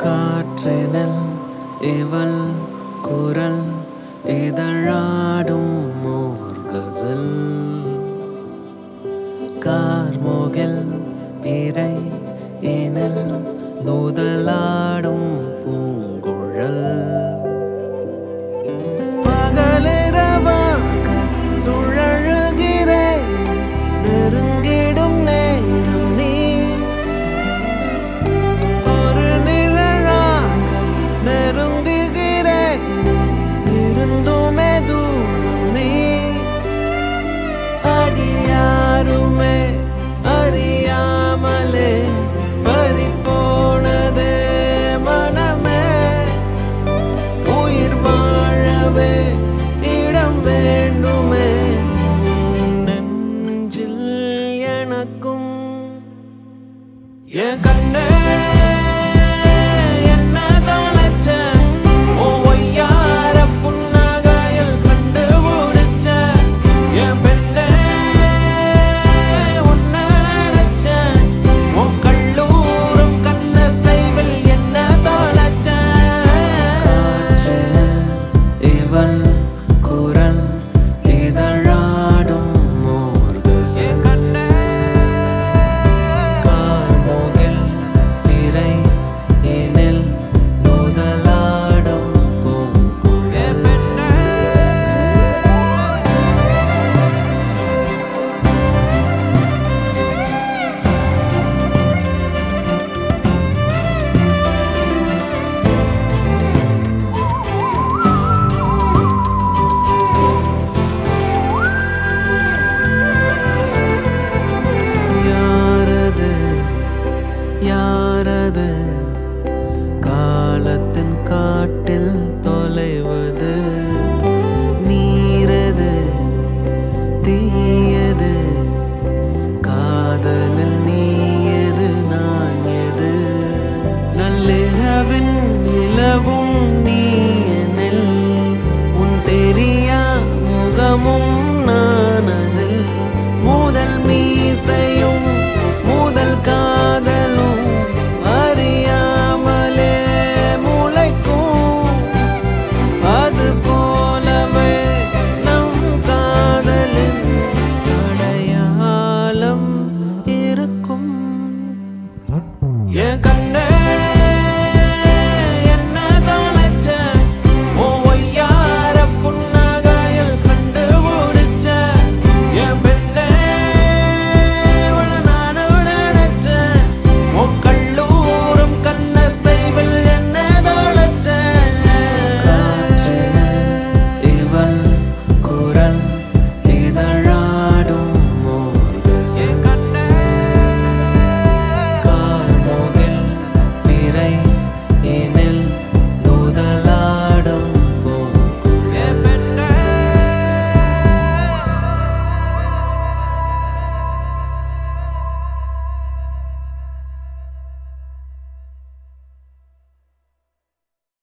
காற்றினில் இவள் குரல் இதழாடும் ஓர் கசல் கார்முகில் பிறை இனில் நூதலாடும் பூங்குழல் பகலிரவாக சுழழுகிறேன் நெருங்கிடும் நேரம் நீ ஒரு நிழலாக நெருங்குகிறேன் இருந்துமே தூரம் நீ அடியாருமே அறியாமலே பறிபோனதே மனமே உயிர் வாழவே இடம் வேண்டுமே உன் நெஞ்சில் எனக்கும் என் கண்ணே என்ன தொலைச்ச உன் ஒய்யார புன்னகையில் கண்டுபிடிச்ச என் பெண்ணே உன்னை நினைச்ச உன் கல்லூரும் கண்ண செய்வில் என்ன தொலைச்ச இவள் குரல் இதழாடும் மோர்கசே கண்ணே கார்முகில் திரை இனில் நூதலாடும் பூங்குழல் யாரது யாரது